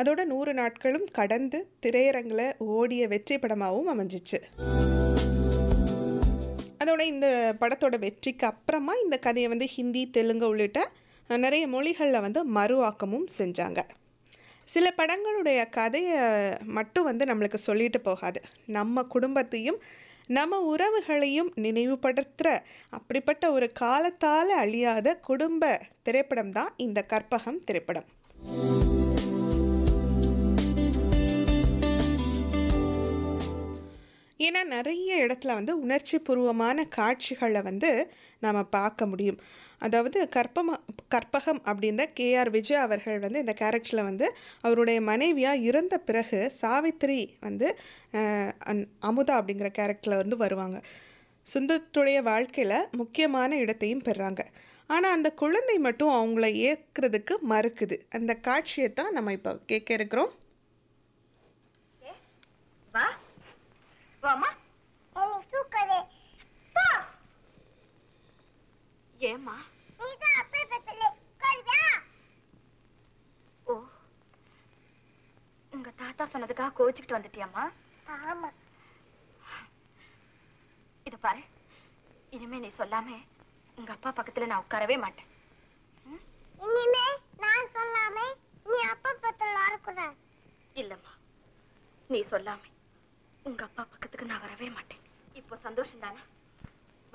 அதோட நூறு நாட்களும் கடந்து திரையரங்கில் ஓடிய வெற்றி படமாகவும் அமைஞ்சிச்சு அதோட இந்த படத்தோட வெற்றிக்கு அப்புறமா இந்த கதையை வந்து ஹிந்தி தெலுங்கு உள்ளிட்ட நிறைய மொழிகளில் வந்து மறு ஆக்கமும் செஞ்சாங்க சில படங்களுடைய கதையை மட்டும் வந்து நம்மளுக்கு சொல்லிட்டு போகாது நம்ம குடும்பத்தையும் நம்ம உறவுகளையும் நினைவுபடுத்துகிற அப்படிப்பட்ட ஒரு காலத்தால் அழியாத குடும்ப திரைப்படம் தான் இந்த கற்பகம் திரைப்படம் ஏன்னா நிறைய இடத்துல வந்து உணர்ச்சி பூர்வமான காட்சிகளை வந்து நாம் பார்க்க முடியும் அதாவது கற்பம கற்பகம் அப்படின்ற கேஆர் விஜய் அவர்கள் வந்து இந்த கேரக்டரில் வந்து அவருடைய மனைவியாக இறந்த பிறகு சாவித்திரி வந்து அஹ், அன்- அமுதா அப்படிங்கிற கேரக்டரில் வந்து வருவாங்க சுந்தத்துடைய வாழ்க்கையில் முக்கியமான இடத்தையும் பெறாங்க ஆனால் அந்த குழந்தை மட்டும் அவங்கள ஏற்கிறதுக்கு மறுக்குது அந்த காட்சியை தான் நம்ம இப்போ கேட்க இருக்கிறோம் வா வாமா எனக்கு தூக்கவே போ ஏமா நீதான் அப்பே பத்தல கல்வியா ஓ உங்க தாத்தா சொன்னதுக்காக கோவிச்சுக்கிட்டு வந்துட்டியாம்மா ஆமா இத பாரு இனிமே நீ சொல்லாம உங்க அப்பா பக்கத்துல நான் உட்காரவே மாட்டேன் இனிமே நான் சொல்லாம நீ அப்பா பத்தல வரக்கூடாது இல்லம்மா நீ சொல்லாம உங்க அப்பா பக்கத்துக்கு நான் வரவே மாட்டேன் இப்போ சந்தோஷம் தானே